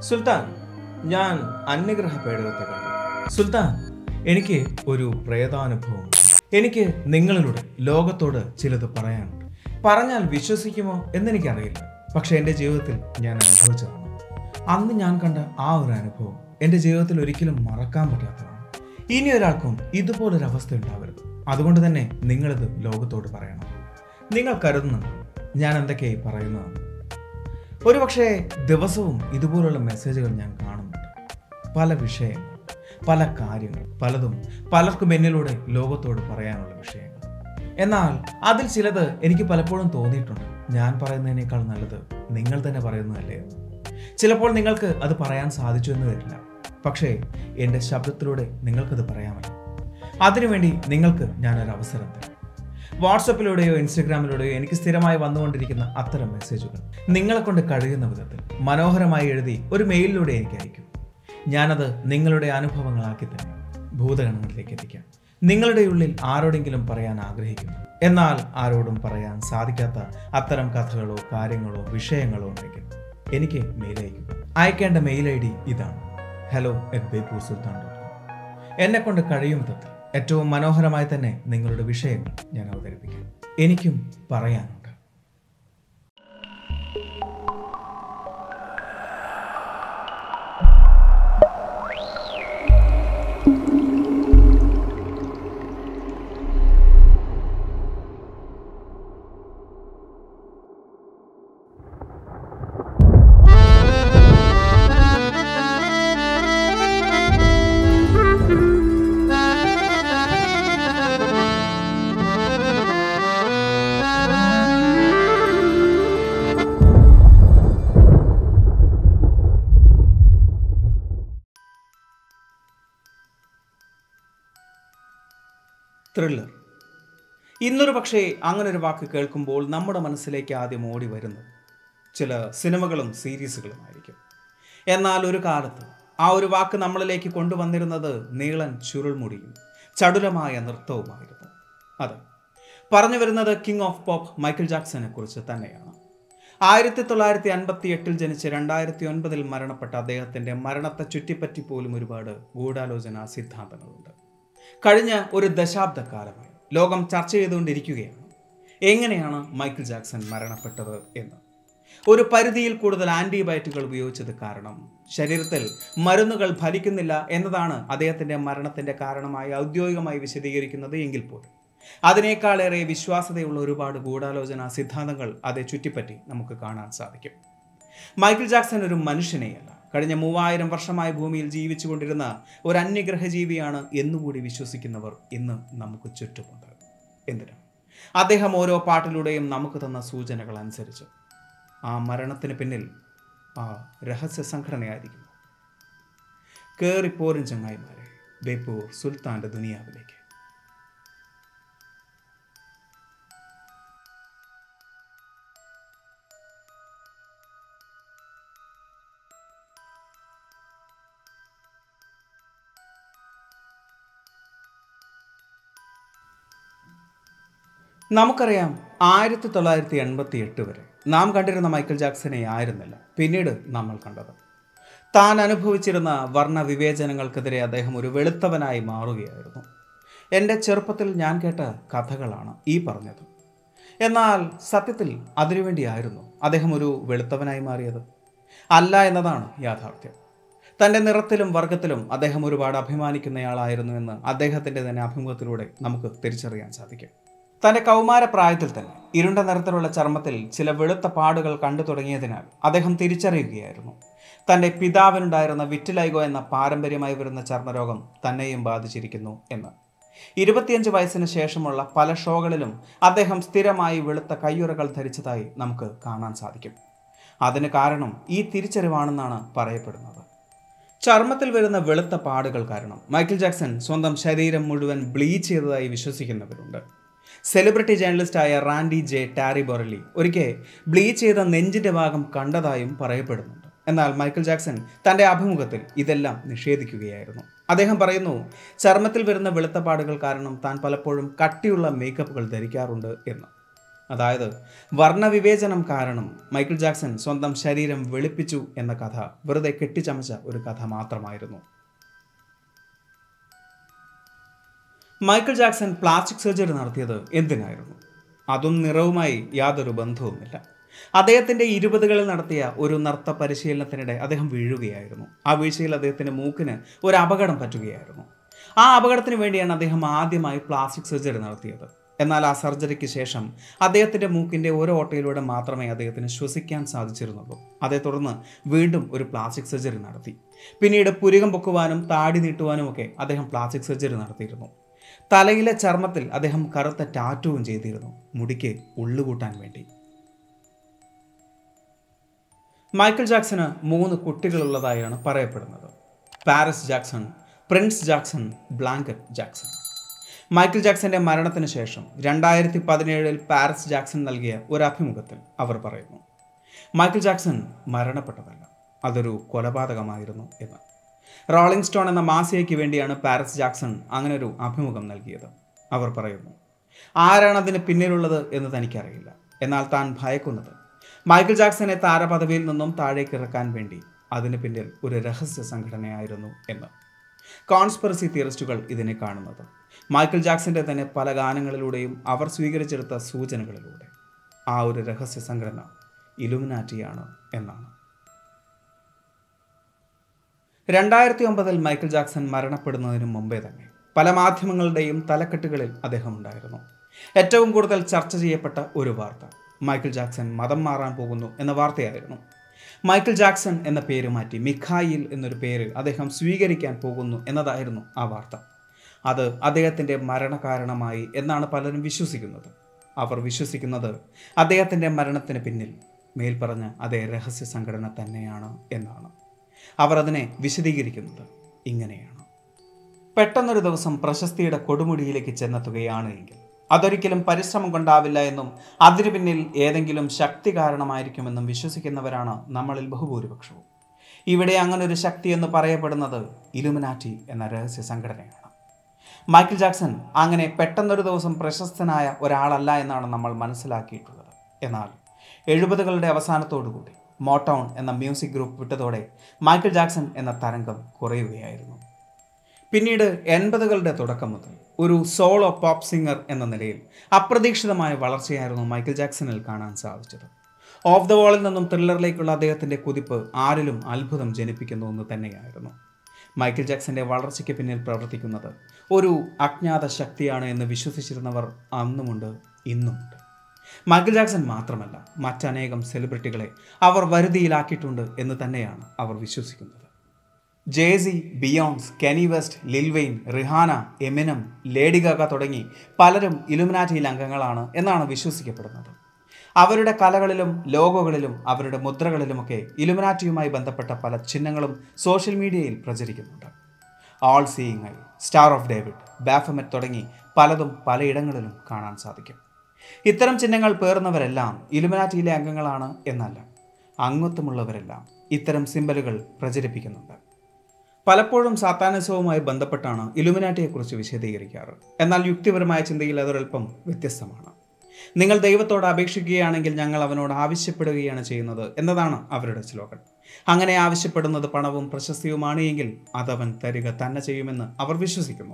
സുൽത്താൻ ഞാൻ അന്യഗ്രഹ പേടകത്തെ കണ്ടു സുൽത്താൻ എനിക്ക് ഒരു പ്രേതാനുഭവം എനിക്ക് നിങ്ങളിലൂടെ ലോകത്തോട് ചിലത് പറയാനുണ്ട് പറഞ്ഞാൽ വിശ്വസിക്കുമോ എന്നെനിക്കറിയില്ല പക്ഷെ എൻ്റെ ജീവിതത്തിൽ ഞാൻ അനുഭവിച്ചതാണ് അന്ന് ഞാൻ കണ്ട ആ ഒരു അനുഭവം എൻ്റെ ജീവിതത്തിൽ ഒരിക്കലും മറക്കാൻ പറ്റാത്തതാണ് ഇനി ഒരാൾക്കും ഇതുപോലൊരു അവസ്ഥ ഉണ്ടാവരുത് അതുകൊണ്ട് തന്നെ നിങ്ങളിത് ലോകത്തോട് പറയണം നിങ്ങൾ കരുതുന്നുണ്ട് ഞാൻ എന്തൊക്കെയായി പറയുന്നതാണ് ഒരുപക്ഷെ ദിവസവും ഇതുപോലുള്ള മെസ്സേജുകൾ ഞാൻ കാണുന്നുണ്ട് പല വിഷയങ്ങൾ പല കാര്യങ്ങൾ പലതും പലർക്കും എന്നിലൂടെ ലോകത്തോട് പറയാനുള്ള വിഷയങ്ങൾ എന്നാൽ അതിൽ ചിലത് എനിക്ക് പലപ്പോഴും തോന്നിയിട്ടുണ്ട് ഞാൻ പറയുന്നതിനേക്കാൾ നല്ലത് നിങ്ങൾ തന്നെ പറയുന്നതല്ലേ എന്ന്. ചിലപ്പോൾ നിങ്ങൾക്ക് അത് പറയാൻ സാധിച്ചു എന്ന് വരില്ല പക്ഷേ എൻ്റെ ശബ്ദത്തിലൂടെ നിങ്ങൾക്കത് പറയാമല്ലോ അതിനുവേണ്ടി നിങ്ങൾക്ക് ഞാനൊരു അവസരം തരാം വാട്സപ്പിലൂടെയോ ഇൻസ്റ്റഗ്രാമിലൂടെയോ എനിക്ക് സ്ഥിരമായി വന്നുകൊണ്ടിരിക്കുന്ന അത്തരം മെസ്സേജുകൾ നിങ്ങളെ കൊണ്ട് കഴിയുന്ന വിധത്തിൽ മനോഹരമായി എഴുതി ഒരു മെയിലിലൂടെ എനിക്ക് അയക്കും ഞാനത് നിങ്ങളുടെ അനുഭവങ്ങളാക്കി തന്നെ ഭൂതഗണങ്ങളിലേക്ക് എത്തിക്കാം നിങ്ങളുടെ ഉള്ളിൽ ആരോടെങ്കിലും പറയാൻ ആഗ്രഹിക്കുന്നു എന്നാൽ ആരോടും പറയാൻ സാധിക്കാത്ത അത്തരം കഥകളോ കാര്യങ്ങളോ വിഷയങ്ങളോ ഉണ്ടെങ്കിൽ എനിക്ക് മെയിൽ അയക്കുക അയക്കേണ്ട മെയിൽ ഐ ഡി ഇതാണ് hello at Beypore Sultan dot com എന്നെ കൊണ്ട് കഴിയും വിധത്തിൽ ഏറ്റവും മനോഹരമായി തന്നെ നിങ്ങളുടെ വിഷയങ്ങൾ ഞാൻ അവതരിപ്പിക്കാം എനിക്കും പറയാനുണ്ട് ത്രില്ലർ ഇന്നൊരു പക്ഷേ അങ്ങനെ ഒരു വാക്ക് കേൾക്കുമ്പോൾ നമ്മുടെ മനസ്സിലേക്ക് ആദ്യം ഓടി വരുന്നത് ചില സിനിമകളും സീരീസുകളുമായിരിക്കും എന്നാൽ ഒരു കാലത്ത് ആ ഒരു വാക്ക് നമ്മളിലേക്ക് കൊണ്ടുവന്നിരുന്നത് നീളൻ ചുരുൾമുടിയും ചടുലമായ നൃത്തവുമായിരുന്നു അതെ പറഞ്ഞു വരുന്നത് കിങ് ഓഫ് പോപ്പ് മൈക്കിൾ ജാക്സനെ കുറിച്ച് തന്നെയാണ് ആയിരത്തി തൊള്ളായിരത്തി അൻപത്തി എട്ടിൽ ജനിച്ച് രണ്ടായിരത്തി ഒൻപതിൽ മരണപ്പെട്ട അദ്ദേഹത്തിന്റെ മരണത്തെ ചുറ്റിപ്പറ്റി പോലും ഒരുപാട് ഗൂഢാലോചന സിദ്ധാന്തങ്ങളുണ്ട് കഴിഞ്ഞ ഒരു ദശാബ്ദക്കാലമായി ലോകം ചർച്ച ചെയ്തുകൊണ്ടിരിക്കുകയാണ് എങ്ങനെയാണ് മൈക്കിൾ ജാക്സൺ മരണപ്പെട്ടത് എന്ന് ഒരു പരിധിയിൽ കൂടുതൽ ആന്റിബയോട്ടിക്കുകൾ ഉപയോഗിച്ചത് കാരണം ശരീരത്തിൽ മരുന്നുകൾ ഫലിക്കുന്നില്ല എന്നതാണ് അദ്ദേഹത്തിന്റെ മരണത്തിന്റെ കാരണമായി ഔദ്യോഗികമായി വിശദീകരിക്കുന്നത് എങ്കിൽ പോലും അതിനേക്കാളേറെ വിശ്വാസതയുള്ള ഒരുപാട് ഗൂഢാലോചന സിദ്ധാന്തങ്ങൾ അതേ ചുറ്റിപ്പറ്റി നമുക്ക് കാണാൻ സാധിക്കും മൈക്കിൾ ജാക്സൺ ഒരു മനുഷ്യനെയല്ല കഴിഞ്ഞ മൂവായിരം വർഷമായി ഭൂമിയിൽ ജീവിച്ചുകൊണ്ടിരുന്ന ഒരു അന്യഗ്രഹ ജീവിയാണ് എന്നുകൂടി വിശ്വസിക്കുന്നവർ ഇന്ന് നമുക്ക് ചുറ്റുമുണ്ട് എന്തിന് അദ്ദേഹം ഓരോ പാട്ടിലൂടെയും നമുക്ക് തന്ന സൂചനകൾ അനുസരിച്ച് ആ മരണത്തിന് പിന്നിൽ ആ രഹസ്യ സംഘടനയായിരിക്കും കേറിപ്പോരും ചങ്ങായിമാരെ ബേപ്പൂർ സുൽത്താന്റെ ദുനിയാവിലേക്ക് നമുക്കറിയാം ആയിരത്തി തൊള്ളായിരത്തി എൺപത്തി എട്ട് വരെ നാം കണ്ടിരുന്ന മൈക്കിൾ ജാക്സനെ ആയിരുന്നില്ല പിന്നീട് നമ്മൾ കണ്ടത് താൻ അനുഭവിച്ചിരുന്ന വർണ്ണ വിവേചനങ്ങൾക്കെതിരെ അദ്ദേഹം ഒരു വെളുത്തവനായി മാറുകയായിരുന്നു എൻ്റെ ചെറുപ്പത്തിൽ ഞാൻ കേട്ട കഥകളാണ് ഈ പറഞ്ഞത് എന്നാൽ സത്യത്തിൽ അതിനുവേണ്ടിയായിരുന്നു അദ്ദേഹം ഒരു വെളുത്തവനായി മാറിയത് അല്ല എന്നതാണ് യാഥാർത്ഥ്യം തൻ്റെ നിറത്തിലും വർഗത്തിലും അദ്ദേഹം ഒരുപാട് അഭിമാനിക്കുന്നയാളായിരുന്നു എന്ന് അദ്ദേഹത്തിൻ്റെ തന്നെ അഭിമുഖത്തിലൂടെ നമുക്ക് തിരിച്ചറിയാൻ സാധിക്കും തൻ്റെ കൗമാര പ്രായത്തിൽ തന്നെ ഇരുണ്ട നിറത്തിലുള്ള ചർമ്മത്തിൽ ചില വെളുത്ത പാടുകൾ കണ്ടു തുടങ്ങിയതിനാൽ അദ്ദേഹം തിരിച്ചറിയുകയായിരുന്നു തൻ്റെ പിതാവിനുണ്ടായിരുന്ന വിറ്റിലൈഗോ എന്ന പാരമ്പര്യമായി വരുന്ന ചർമ്മരോഗം തന്നെയും ബാധിച്ചിരിക്കുന്നു എന്ന് ഇരുപത്തിയഞ്ച് വയസ്സിന് ശേഷമുള്ള പല ഷോകളിലും അദ്ദേഹം സ്ഥിരമായി വെളുത്ത കയ്യുറകൾ ധരിച്ചതായി നമുക്ക് കാണാൻ സാധിക്കും അതിന് കാരണം ഈ തിരിച്ചറിവാണെന്നാണ് പറയപ്പെടുന്നത് ചർമ്മത്തിൽ വരുന്ന വെളുത്ത പാടുകൾ കാരണം മൈക്കിൾ ജാക്സൺ സ്വന്തം ശരീരം മുഴുവൻ ബ്ലീച്ച് ചെയ്തതായി വിശ്വസിക്കുന്നവരുണ്ട് സെലിബ്രിറ്റി ജേർണലിസ്റ്റായ റാൻഡി ജെ ടാരി ബൊറലി ഒരിക്കൽ ബ്ലീച്ച് ചെയ്ത നെഞ്ചിന്റെ ഭാഗം കണ്ടതായും പറയപ്പെടുന്നുണ്ട് എന്നാൽ മൈക്കിൾ ജാക്സൺ തന്റെ അഭിമുഖത്തിൽ ഇതെല്ലാം നിഷേധിക്കുകയായിരുന്നു അദ്ദേഹം പറയുന്നു ചർമ്മത്തിൽ വരുന്ന വെളുത്ത പാടുകൾ കാരണം താൻ പലപ്പോഴും കട്ടിയുള്ള മേക്കപ്പുകൾ ധരിക്കാറുണ്ട് എന്ന് അതായത് വർണ്ണവിവേചനം കാരണം മൈക്കിൾ ജാക്സൺ സ്വന്തം ശരീരം വെളുപ്പിച്ചു എന്ന കഥ വെറുതെ കെട്ടിച്ചമച്ച ഒരു കഥ മാത്രമായിരുന്നു മൈക്കിൾ ജാക്സൺ പ്ലാസ്റ്റിക് സർജറി നടത്തിയത് എന്തിനായിരുന്നു അതും നിറവുമായി യാതൊരു ബന്ധവുമില്ല അദ്ദേഹത്തിൻ്റെ ഇരുപതുകളിൽ നടത്തിയ ഒരു നൃത്ത പരിശീലനത്തിനിടെ അദ്ദേഹം വീഴുകയായിരുന്നു ആ വീഴ്ചയിൽ അദ്ദേഹത്തിൻ്റെ മൂക്കിന് ഒരു അപകടം പറ്റുകയായിരുന്നു ആ അപകടത്തിന് വേണ്ടിയാണ് അദ്ദേഹം ആദ്യമായി പ്ലാസ്റ്റിക് സർജറി നടത്തിയത് എന്നാൽ ആ സർജറിക്ക് ശേഷം അദ്ദേഹത്തിൻ്റെ മൂക്കിൻ്റെ ഒരു ഓട്ടയിലൂടെ മാത്രമേ അദ്ദേഹത്തിന് ശ്വസിക്കാൻ സാധിച്ചിരുന്നുള്ളൂ അതേ തുടർന്ന് വീണ്ടും ഒരു പ്ലാസ്റ്റിക് സർജറി നടത്തി പിന്നീട് പുരികം പൊക്കുവാനും താടി നീട്ടുവാനും ഒക്കെ അദ്ദേഹം പ്ലാസ്റ്റിക് സർജറി നടത്തിയിരുന്നു തലയിലെ ചർമ്മത്തിൽ അദ്ദേഹം കറുത്ത ടാറ്റുവും ചെയ്തിരുന്നു മുടിക്ക് ഉള്ളുകൂട്ടാൻ വേണ്ടി മൈക്കിൾ ജാക്സന് മൂന്ന് കുട്ടികളുള്ളതായാണ് പറയപ്പെടുന്നത് Paris Jackson Prince Jackson Blanket Jackson Michael ജാക്സന്റെ മരണത്തിന് ശേഷം രണ്ടായിരത്തി പതിനേഴിൽ പാരിസ് ജാക്സൺ നൽകിയ ഒരു അഭിമുഖത്തിൽ അവർ പറയുന്നു മൈക്കിൾ ജാക്സൺ മരണപ്പെട്ടതല്ല അതൊരു കൊലപാതകമായിരുന്നു എന്ന് റോളിംഗ് സ്റ്റോൺ എന്ന മാസികയ്ക്ക് വേണ്ടിയാണ് പാരിസ് ജാക്സൺ അങ്ങനെ ഒരു അഭിമുഖം നൽകിയത് അവർ പറയുന്നു ആരാണ് അതിന് പിന്നിലുള്ളത് എന്ന് തനിക്കറിയില്ല എന്നാൽ താൻ ഭയക്കുന്നത് മൈക്കിൾ ജാക്സനെ താരപദവിയിൽ നിന്നും താഴേക്ക് ഇറക്കാൻ വേണ്ടി അതിന് പിന്നിൽ ഒരു രഹസ്യ സംഘടനയായിരുന്നു എന്ന് കോൺസ്പിറസി തിയറിസ്റ്റുകൾ ഇതിനെ കാണുന്നത് മൈക്കിൾ ജാക്സന്റെ തന്നെ പല ഗാനങ്ങളിലൂടെയും അവർ സ്വീകരിച്ചെടുത്ത സൂചനകളിലൂടെ ആ ഒരു രഹസ്യ സംഘടന ഇലുമിനാറ്റിയാണ് എന്നാണ് രണ്ടായിരത്തി ഒമ്പതിൽ മൈക്കിൾ ജാക്സൺ മരണപ്പെടുന്നതിന് മുമ്പേ തന്നെ പല മാധ്യമങ്ങളുടെയും തലക്കെട്ടുകളിൽ അദ്ദേഹം ഉണ്ടായിരുന്നു ഏറ്റവും കൂടുതൽ ചർച്ച ചെയ്യപ്പെട്ട ഒരു വാർത്ത മൈക്കിൾ ജാക്സൺ മതം മാറാൻ പോകുന്നു എന്ന വാർത്തയായിരുന്നു മൈക്കിൾ ജാക്സൺ എന്ന പേര് മാറ്റി മിഖായിൽ എന്നൊരു പേര് അദ്ദേഹം സ്വീകരിക്കാൻ പോകുന്നു എന്നതായിരുന്നു ആ വാർത്ത അത് അദ്ദേഹത്തിൻ്റെ മരണകാരണമായി എന്നാണ് പലരും വിശ്വസിക്കുന്നത് അവർ വിശ്വസിക്കുന്നത് അദ്ദേഹത്തിൻ്റെ മരണത്തിന് പിന്നിൽ മേൽപ്പറഞ്ഞ അതേ രഹസ്യ സംഘടന തന്നെയാണ് എന്നാണ് അവർ അതിനെ വിശദീകരിക്കുന്നത് ഇങ്ങനെയാണ് പെട്ടെന്നൊരു ദിവസം പ്രശസ്തിയുടെ കൊടുമുടിയിലേക്ക് ചെന്നെത്തുകയാണ് എങ്കിൽ അതൊരിക്കലും പരിശ്രമം കൊണ്ടാവില്ല എന്നും അതിനു പിന്നിൽ ഏതെങ്കിലും ശക്തി കാരണമായിരിക്കുമെന്നും വിശ്വസിക്കുന്നവരാണ് നമ്മളിൽ ബഹുഭൂരിപക്ഷവും ഇവിടെ അങ്ങനെ ഒരു ശക്തി എന്ന് പറയപ്പെടുന്നത് ഇലുമിനാറ്റി എന്ന രഹസ്യ സംഘടനയാണ് മൈക്കിൾ ജാക്സൺ അങ്ങനെ പെട്ടെന്നൊരു ദിവസം പ്രശസ്തനായ ഒരാളല്ല എന്നാണ് നമ്മൾ മനസ്സിലാക്കിയിട്ടുള്ളത് എന്നാൽ എഴുപതുകളുടെ അവസാനത്തോടുകൂടി മോട്ടൗൺ എന്ന മ്യൂസിക് ഗ്രൂപ്പ് വിട്ടതോടെ മൈക്കിൾ ജാക്സൺ എന്ന തരംഗം കുറയുകയായിരുന്നു പിന്നീട് എൺപതുകളുടെ തുടക്കം മുതൽ ഒരു സോളോ പോപ്പ് സിംഗർ എന്ന നിലയിൽ അപ്രതീക്ഷിതമായ വളർച്ചയായിരുന്നു മൈക്കിൾ ജാക്സണിൽ കാണാൻ സാധിച്ചത് ഓഫ് ദ വാളിൽ നിന്നും ത്രില്ലറിലേക്കുള്ള അദ്ദേഹത്തിൻ്റെ കുതിപ്പ് ആരിലും അത്ഭുതം ജനിപ്പിക്കുന്ന ഒന്ന് തന്നെയായിരുന്നു മൈക്കിൾ ജാക്സന്റെ വളർച്ചയ്ക്ക് പിന്നിൽ പ്രവർത്തിക്കുന്നത് ഒരു അജ്ഞാത ശക്തിയാണ് എന്ന് വിശ്വസിച്ചിരുന്നവർ അന്നുമുണ്ട് ഇന്നുമുണ്ട് മൈക്കിൾ ജാക്സൺ മാത്രമല്ല മറ്റനേകം സെലിബ്രിറ്റികളെ അവർ വരുതിയിലാക്കിയിട്ടുണ്ട് എന്ന് തന്നെയാണ് അവർ വിശ്വസിക്കുന്നത് Jay Z Beyonce Kanye West Lil Wayne Rihanna Eminem Lady Gaga തുടങ്ങി പലരും ഇലുമിനാറ്റിയിൽ അംഗങ്ങളാണ് എന്നാണ് വിശ്വസിക്കപ്പെടുന്നത് അവരുടെ കലകളിലും ലോഗോകളിലും അവരുടെ മുദ്രകളിലുമൊക്കെ ഇലുമിനാറ്റിയുമായി ബന്ധപ്പെട്ട പല ചിഹ്നങ്ങളും സോഷ്യൽ മീഡിയയിൽ പ്രചരിക്കുന്നുണ്ട് all seeing eye star of David Baphomet തുടങ്ങി പലതും പലയിടങ്ങളിലും കാണാൻ സാധിക്കും ഇത്തരം ചിഹ്നങ്ങൾ പേർന്നവരെല്ലാം ഇലുമിനാറ്റിയിലെ അംഗങ്ങളാണ് എന്നല്ല അംഗത്വമുള്ളവരെല്ലാം ഇത്തരം സിമ്പലുകൾ പ്രചരിപ്പിക്കുന്നുണ്ട് പലപ്പോഴും സാത്താനിസവുമായി ബന്ധപ്പെട്ടാണ് ഇലുമിനാറ്റിയെക്കുറിച്ച് വിശദീകരിക്കാറ് എന്നാൽ യുക്തിപരമായ ചിന്തയിൽ അതൊരൽപ്പം വ്യത്യസ്തമാണ് നിങ്ങൾ ദൈവത്തോട് അപേക്ഷിക്കുകയാണെങ്കിൽ ഞങ്ങൾ അവനോട് ആവശ്യപ്പെടുകയാണ് ചെയ്യുന്നത് എന്നതാണ് അവരുടെ സ്ലോഗൻ അങ്ങനെ ആവശ്യപ്പെടുന്നത് പണവും പ്രശസ്തിയുമാണ് എങ്കിൽ അതവൻ തരിക തന്നെ ചെയ്യുമെന്ന് അവർ വിശ്വസിക്കുന്നു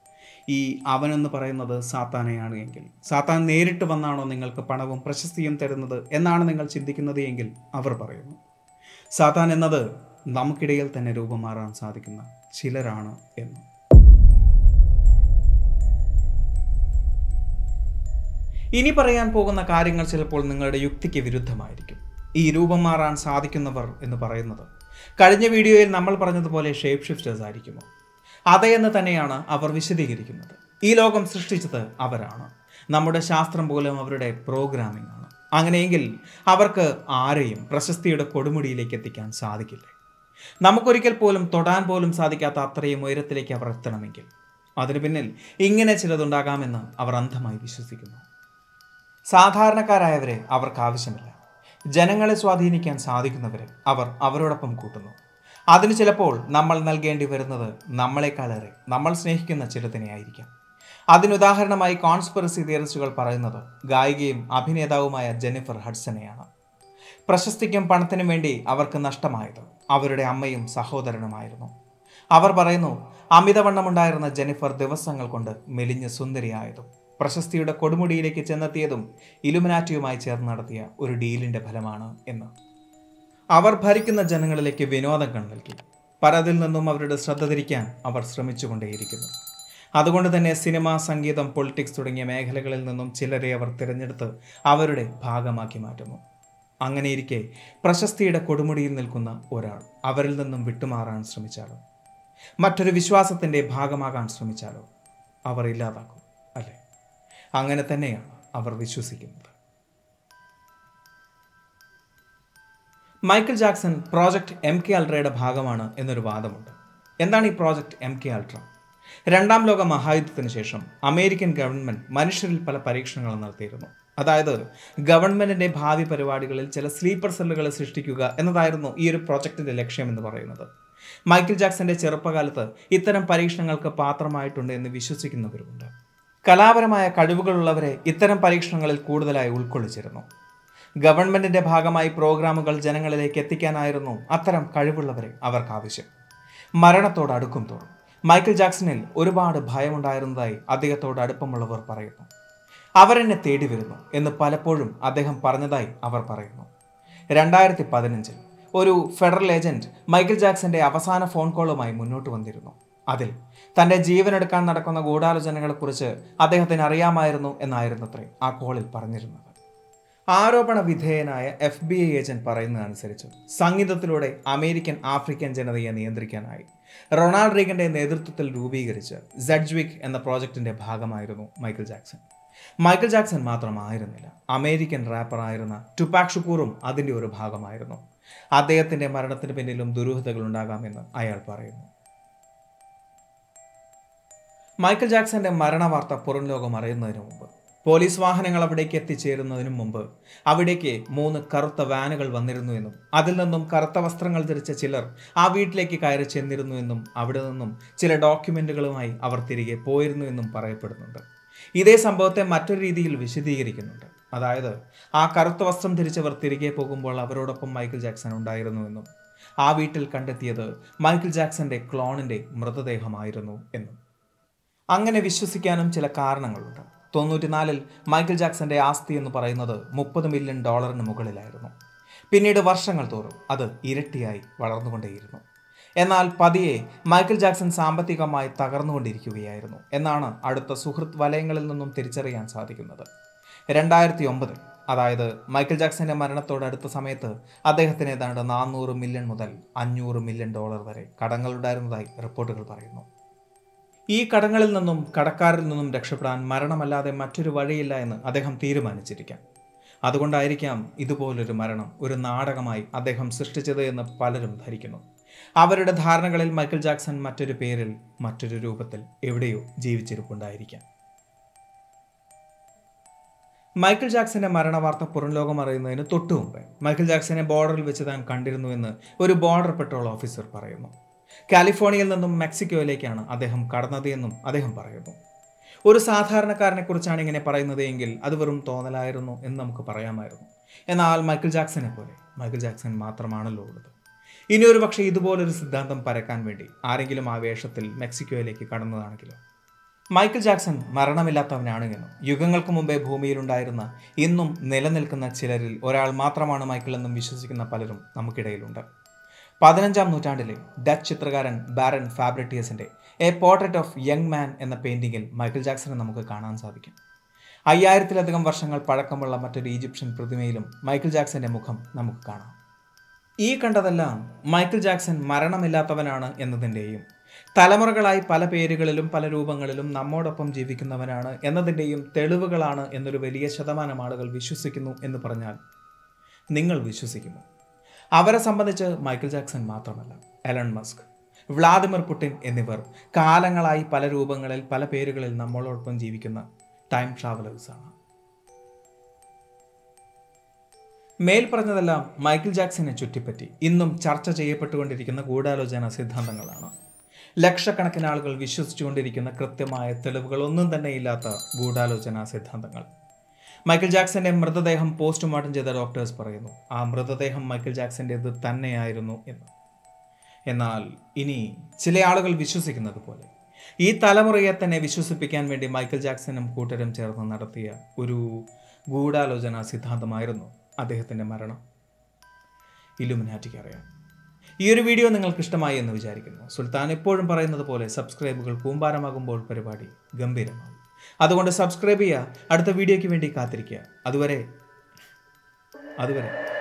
ഈ അവനെന്ന് പറയുന്നത് സാത്താനെയാണ് എങ്കിൽ സാത്താൻ നേരിട്ട് വന്നാണോ നിങ്ങൾക്ക് പണവും പ്രശസ്തിയും തരുന്നത് എന്നാണ് നിങ്ങൾ ചിന്തിക്കുന്നത് എങ്കിൽ അവർ പറയുന്നു സാത്താൻ എന്നത് നമുക്കിടയിൽ തന്നെ രൂപം മാറാൻ സാധിക്കുന്ന ചിലരാണ് എന്ന് ഇനി പറയാൻ പോകുന്ന കാര്യങ്ങൾ ചിലപ്പോൾ നിങ്ങളുടെ യുക്തിക്ക് വിരുദ്ധമായിരിക്കും ഈ രൂപം മാറാൻ സാധിക്കുന്നവർ എന്ന് പറയുന്നത് കഴിഞ്ഞ വീഡിയോയിൽ നമ്മൾ പറഞ്ഞതുപോലെ ഷേപ്പ് ഷിഫ്റ്റേഴ്സ് ആയിരിക്കുമോ അതേന്ന് തന്നെയാണ് അവർ വിശദീകരിക്കുന്നത് ഈ ലോകം സൃഷ്ടിച്ചത് അവരാണ് നമ്മുടെ ശാസ്ത്രം പോലും അവരുടെ പ്രോഗ്രാമിംഗ് ആണ് അങ്ങനെയെങ്കിൽ അവർക്ക് ആരെയും പ്രശസ്തിയുടെ കൊടുമുടിയിലേക്ക് എത്തിക്കാൻ സാധിക്കില്ലേ നമുക്കൊരിക്കൽ പോലും തൊടാൻ പോലും സാധിക്കാത്ത അത്രയും ഉയരത്തിലേക്ക് അവർ എത്തണമെങ്കിൽ അതിനു പിന്നിൽ ഇങ്ങനെ ചിലതുണ്ടാകാമെന്ന് അവർ അന്ധമായി വിശ്വസിക്കുന്നു സാധാരണക്കാരായവരെ അവർക്ക് ആവശ്യമില്ല ജനങ്ങളെ സ്വാധീനിക്കാൻ സാധിക്കുന്നവരെ അവർ അവരോടൊപ്പം കൂട്ടുന്നു അതിന് ചിലപ്പോൾ നമ്മൾ നൽകേണ്ടി വരുന്നത് നമ്മളെക്കാളേറെ നമ്മൾ സ്നേഹിക്കുന്ന ചിലതിനെ ആയിരിക്കാം അതിനുദാഹരണമായി കോൺസ്പിറസി തിയറിസ്റ്റുകൾ പറയുന്നത് ഗായികയും അഭിനേതാവുമായ ജെന്നിഫർ ഹഡ്സനെയാണ് പ്രശസ്തിക്കും പണത്തിനും വേണ്ടി അവർക്ക് നഷ്ടമായത് അവരുടെ അമ്മയും സഹോദരനുമായിരുന്നു അവർ പറയുന്നു അമിതവണ്ണമുണ്ടായിരുന്ന ജെന്നിഫർ ദിവസങ്ങൾ കൊണ്ട് മെലിഞ്ഞ് സുന്ദരിയായതും പ്രശസ്തിയുടെ കൊടുമുടിയിലേക്ക് ചെന്നെത്തിയതും ഇലുമിനാറ്റിയുമായി ചേർന്ന് നടത്തിയ ഒരു ഡീലിന്റെ ഫലമാണ് എന്ന് അവർ ഭരിക്കുന്ന ജനങ്ങളിലേക്ക് വിനോദങ്ങൾ നൽകി പലതിൽ നിന്നും അവരുടെ ശ്രദ്ധ തിരിക്കാൻ അവർ ശ്രമിച്ചുകൊണ്ടേയിരിക്കുന്നു അതുകൊണ്ട് തന്നെ സിനിമ സംഗീതം പൊളിറ്റിക്സ് തുടങ്ങിയ മേഖലകളിൽ നിന്നും ചിലരെ അവർ തിരഞ്ഞെടുത്ത് അവരുടെ ഭാഗമാക്കി മാറ്റുന്നു അങ്ങനെയിരിക്കെ പ്രശസ്തിയുടെ കൊടുമുടിയിൽ നിൽക്കുന്ന ഒരാൾ അവരിൽ നിന്നും വിട്ടുമാറാൻ ശ്രമിച്ചാലോ മറ്റൊരു വിശ്വാസത്തിൻ്റെ ഭാഗമാകാൻ ശ്രമിച്ചാലോ അവർ ഇല്ലാതാക്കും അല്ലേ അങ്ങനെ തന്നെയാണ് അവർ വിശ്വസിക്കുന്നത് Michael Jackson project M K അൾട്രയുടെ ഭാഗമാണ് എന്നൊരു വാദമുണ്ട് എന്താണ് ഈ പ്രോജക്റ്റ് എം കെ അൾട്ര രണ്ടാം ലോക മഹായുദ്ധത്തിന് ശേഷം അമേരിക്കൻ ഗവൺമെന്റ് മനുഷ്യരിൽ പല പരീക്ഷണങ്ങളും നടത്തിയിരുന്നു അതായത് ഗവൺമെന്റിന്റെ ഭാവി പരിപാടികളിൽ ചില സ്ലീപ്പർ സെല്ലുകളെ സൃഷ്ടിക്കുക എന്നതായിരുന്നു ഈ ഒരു പ്രോജക്റ്റിന്റെ ലക്ഷ്യം എന്ന് പറയുന്നത് മൈക്കിൾ ജാക്സന്റെ ചെറുപ്പകാലത്ത് ഇത്തരം പരീക്ഷണങ്ങൾക്ക് പാത്രമായിട്ടുണ്ട് എന്ന് വിശ്വസിക്കുന്നവരുമുണ്ട് കലാപരമായ കഴിവുകളുള്ളവരെ ഇത്തരം പരീക്ഷണങ്ങളിൽ കൂടുതലായി ഉൾക്കൊള്ളിച്ചിരുന്നു ഗവൺമെന്റിന്റെ ഭാഗമായി പ്രോഗ്രാമുകൾ ജനങ്ങളിലേക്ക് എത്തിക്കാനായിരുന്നു അത്തരം കഴിവുള്ളവരെ അവർക്ക് ആവശ്യം മരണത്തോട് അടുക്കും തോറും മൈക്കിൾ ജാക്സണിൽ ഒരുപാട് ഭയമുണ്ടായിരുന്നതായി അദ്ദേഹത്തോട് അടുപ്പമുള്ളവർ പറയുന്നു അവരെന്നെ തേടി വരുന്നു എന്ന് പലപ്പോഴും അദ്ദേഹം പറഞ്ഞതായി അവർ പറയുന്നു രണ്ടായിരത്തി പതിനഞ്ചിൽ ഒരു ഫെഡറൽ ഏജന്റ് മൈക്കിൾ ജാക്സന്റെ അവസാന ഫോൺ കോളുമായി മുന്നോട്ട് വന്നിരുന്നു അതിൽ തന്റെ ജീവനെടുക്കാൻ നടക്കുന്ന ഗൂഢാലോചനകളെക്കുറിച്ച് അദ്ദേഹത്തിന് അറിയാമായിരുന്നു എന്നായിരുന്നത്രേ ആ കോളിൽ പറഞ്ഞിരുന്നത് ആരോപണ വിധേയനായ എഫ് ബി ഐ ഏജന്റ് പറയുന്നതനുസരിച്ച് സംഗീതത്തിലൂടെ അമേരിക്കൻ ആഫ്രിക്കൻ ജനതയെ നിയന്ത്രിക്കാനായി റൊണാൾഡ് റീഗന്റെ നേതൃത്വത്തിൽ രൂപീകരിച്ച സെഡ്ജ്വിക് എന്ന പ്രോജക്റ്റിന്റെ ഭാഗമായിരുന്നു മൈക്കിൾ ജാക്സൺ മൈക്കിൾ ജാക്സൺ മാത്രമായിരുന്നില്ല അമേരിക്കൻ റാപ്പറായിരുന്ന ടുപാക് ഷുക്കൂറും അതിന്റെ ഒരു ഭാഗമായിരുന്നു അദ്ദേഹത്തിന്റെ മരണത്തിന് പിന്നിലും ദുരൂഹതകൾ ഉണ്ടാകാമെന്ന് അയാൾ പറയുന്നു മൈക്കിൾ ജാക്സന്റെ മരണവാർത്ത പുറം ലോകം അറിയുന്നതിന് മുമ്പ് പോലീസ് വാഹനങ്ങൾ അവിടേക്ക് എത്തിച്ചേരുന്നതിനു മുമ്പ് അവിടേക്ക് മൂന്ന് കറുത്ത വാനുകൾ വന്നിരുന്നു എന്നും അതിൽ നിന്നും കറുത്ത വസ്ത്രങ്ങൾ ധരിച്ച ചിലർ ആ വീട്ടിലേക്ക് കയറി ചെന്നിരുന്നു എന്നും അവിടെ നിന്നും ചില ഡോക്യുമെന്റുകളുമായി അവർ തിരികെ പോയിരുന്നു എന്നും പറയപ്പെടുന്നുണ്ട് ഇതേ സംഭവത്തെ മറ്റൊരു രീതിയിൽ വിശദീകരിക്കുന്നുണ്ട് അതായത് ആ കറുത്ത വസ്ത്രം ധരിച്ചവർ തിരികെ പോകുമ്പോൾ അവരോടൊപ്പം മൈക്കിൾ ജാക്സൺ ഉണ്ടായിരുന്നു എന്നും ആ വീട്ടിൽ കണ്ടെത്തിയത് മൈക്കിൾ ജാക്സന്റെ ക്ലോണിന്റെ മൃതദേഹമായിരുന്നു എന്നും അങ്ങനെ വിശ്വസിക്കാനും ചില കാരണങ്ങളുണ്ട് തൊണ്ണൂറ്റിനാലിൽ മൈക്കിൾ ജാക്സന്റെ ആസ്തി എന്ന് പറയുന്നത് മുപ്പത് മില്യൺ ഡോളറിന് മുകളിലായിരുന്നു പിന്നീട് വർഷങ്ങൾ തോറും അത് ഇരട്ടിയായി വളർന്നുകൊണ്ടേയിരുന്നു എന്നാൽ പതിയെ മൈക്കിൾ ജാക്സൺ സാമ്പത്തികമായി തകർന്നുകൊണ്ടിരിക്കുകയായിരുന്നു എന്നാണ് അടുത്ത സുഹൃത്ത് വലയങ്ങളിൽ നിന്നും തിരിച്ചറിയാൻ സാധിക്കുന്നത് രണ്ടായിരത്തി ഒമ്പതിൽ അതായത് മൈക്കിൾ ജാക്സന്റെ മരണത്തോട് അടുത്ത സമയത്ത് അദ്ദേഹത്തിന് ഏതാണ്ട് നാനൂറ് മില്യൺ മുതൽ അഞ്ഞൂറ് മില്യൺ ഡോളർ വരെ കടങ്ങളുണ്ടായിരുന്നതായി റിപ്പോർട്ടുകൾ പറയുന്നു ഈ കടങ്ങളിൽ നിന്നും കടക്കാരിൽ നിന്നും രക്ഷപ്പെടാൻ മരണമല്ലാതെ മറ്റൊരു വഴിയില്ല എന്ന് അദ്ദേഹം തീരുമാനിച്ചിരിക്കാം അതുകൊണ്ടായിരിക്കാം ഇതുപോലൊരു മരണം ഒരു നാടകമായി അദ്ദേഹം സൃഷ്ടിച്ചത് എന്ന് പലരും ധരിക്കുന്നു അവരുടെ ധാരണകളിൽ മൈക്കിൾ ജാക്സൺ മറ്റൊരു പേരിൽ മറ്റൊരു രൂപത്തിൽ എവിടെയോ ജീവിച്ചിരിപ്പുണ്ടായിരിക്കാം മൈക്കിൾ ജാക്സന്റെ മരണവാർത്ത പുറം ലോകം അറിയുന്നതിന് തൊട്ടു മുമ്പേ മൈക്കിൾ ജാക്സനെ ബോർഡറിൽ വെച്ച് താൻ കണ്ടിരുന്നു എന്ന് ഒരു ബോർഡർ പെട്രോൾ ഓഫീസർ പറയുന്നു കാലിഫോർണിയയിൽ നിന്നും മെക്സിക്കോയിലേക്കാണ് അദ്ദേഹം കടന്നത് എന്നും അദ്ദേഹം പറയുന്നു ഒരു സാധാരണക്കാരനെ കുറിച്ചാണ് ഇങ്ങനെ പറയുന്നത് എങ്കിൽ അത് വെറും തോന്നലായിരുന്നു എന്ന് നമുക്ക് പറയാമായിരുന്നു എന്നാൽ മൈക്കിൾ ജാക്സനെ പോലെ മൈക്കിൾ ജാക്സൺ മാത്രമാണല്ലോ ഉള്ളത് ഇനി ഒരു പക്ഷേ ഇതുപോലൊരു സിദ്ധാന്തം പരക്കാൻ വേണ്ടി ആരെങ്കിലും ആ വേഷത്തിൽ മെക്സിക്കോയിലേക്ക് കടന്നതാണെങ്കിലോ മൈക്കിൾ ജാക്സൺ മരണമില്ലാത്തവനാണ് എന്നും യുഗങ്ങൾക്ക് മുമ്പേ ഭൂമിയിലുണ്ടായിരുന്ന ഇന്നും നിലനിൽക്കുന്ന ചിലരിൽ ഒരാൾ മാത്രമാണ് മൈക്കിൾ എന്നും വിശ്വസിക്കുന്ന പലരും നമുക്കിടയിലുണ്ട് പതിനഞ്ചാം നൂറ്റാണ്ടിലെ ഡച്ച് ചിത്രകാരൻ ബാരൻ ഫാബ്രിറ്റിയസിന്റെ a portrait of young man എന്ന പെയിന്റിങ്ങിൽ മൈക്കിൾ ജാക്സനെ നമുക്ക് കാണാൻ സാധിക്കും അയ്യായിരത്തിലധികം വർഷങ്ങൾ പഴക്കമുള്ള മറ്റൊരു ഈജിപ്ഷ്യൻ പ്രതിമയിലും മൈക്കിൾ ജാക്സന്റെ മുഖം നമുക്ക് കാണാം ഈ കണ്ടതെല്ലാം മൈക്കിൾ ജാക്സൺ മരണമില്ലാത്തവനാണ് എന്നതിൻ്റെയും തലമുറകളായി പല പേരുകളിലും പല രൂപങ്ങളിലും നമ്മോടൊപ്പം ജീവിക്കുന്നവനാണ് എന്നതിൻ്റെയും തെളിവുകളാണ് എന്നൊരു വലിയ ശതമാനം ആളുകൾ വിശ്വസിക്കുന്നു എന്ന് പറഞ്ഞാൽ നിങ്ങൾ വിശ്വസിക്കുമോ അവരെ സംബന്ധിച്ച് മൈക്കിൾ ജാക്സൺ മാത്രമല്ല എലൺ മസ്ക് വ്ളാദിമിർ പുടിൻ എന്നിവർ കാലങ്ങളായി പല രൂപങ്ങളിൽ പല പേരുകളിൽ നമ്മളോടൊപ്പം ജീവിക്കുന്ന ടൈം ട്രാവലേഴ്സാണ് മേൽ പറഞ്ഞതെല്ലാം മൈക്കിൾ ജാക്സനെ ചുറ്റിപ്പറ്റി ഇന്നും ചർച്ച ചെയ്യപ്പെട്ടുകൊണ്ടിരിക്കുന്ന ഗൂഢാലോചന സിദ്ധാന്തങ്ങളാണ് ലക്ഷക്കണക്കിന് ആളുകൾ വിശ്വസിച്ചുകൊണ്ടിരിക്കുന്ന കൃത്യമായ തെളിവുകൾ ഒന്നും തന്നെ ഇല്ലാത്ത ഗൂഢാലോചന സിദ്ധാന്തങ്ങൾ മൈക്കിൾ ജാക്സന്റെ മൃതദേഹം പോസ്റ്റ്മോർട്ടം ചെയ്ത ഡോക്ടേഴ്സ് പറയുന്നു ആ മൃതദേഹം മൈക്കിൾ ജാക്സന്റേത് തന്നെയായിരുന്നു എന്ന് എന്നാൽ ഇനി ചില ആളുകൾ വിശ്വസിക്കുന്നത് പോലെ ഈ തലമുറയെ തന്നെ വിശ്വസിപ്പിക്കാൻ വേണ്ടി മൈക്കിൾ ജാക്സനും കൂട്ടരും ചേർന്ന് നടത്തിയ ഒരു ഗൂഢാലോചന സിദ്ധാന്തമായിരുന്നു അദ്ദേഹത്തിൻ്റെ മരണം ഇലുമിനാറ്റിക്ക് അറിയാം ഈ ഒരു വീഡിയോ നിങ്ങൾക്ക് ഇഷ്ടമായി എന്ന് വിചാരിക്കുന്നു സുൽത്താൻ എപ്പോഴും പറയുന്നത് പോലെ സബ്സ്ക്രൈബുകൾ കൂമ്പാരമാകുമ്പോൾ പരിപാടി ഗംഭീരമാകും അതുകൊണ്ട് സബ്സ്ക്രൈബ് ചെയ്യുക അടുത്ത വീഡിയോയ്ക്ക് വേണ്ടി കാത്തിരിക്കുക അതുവരെ അതുവരെ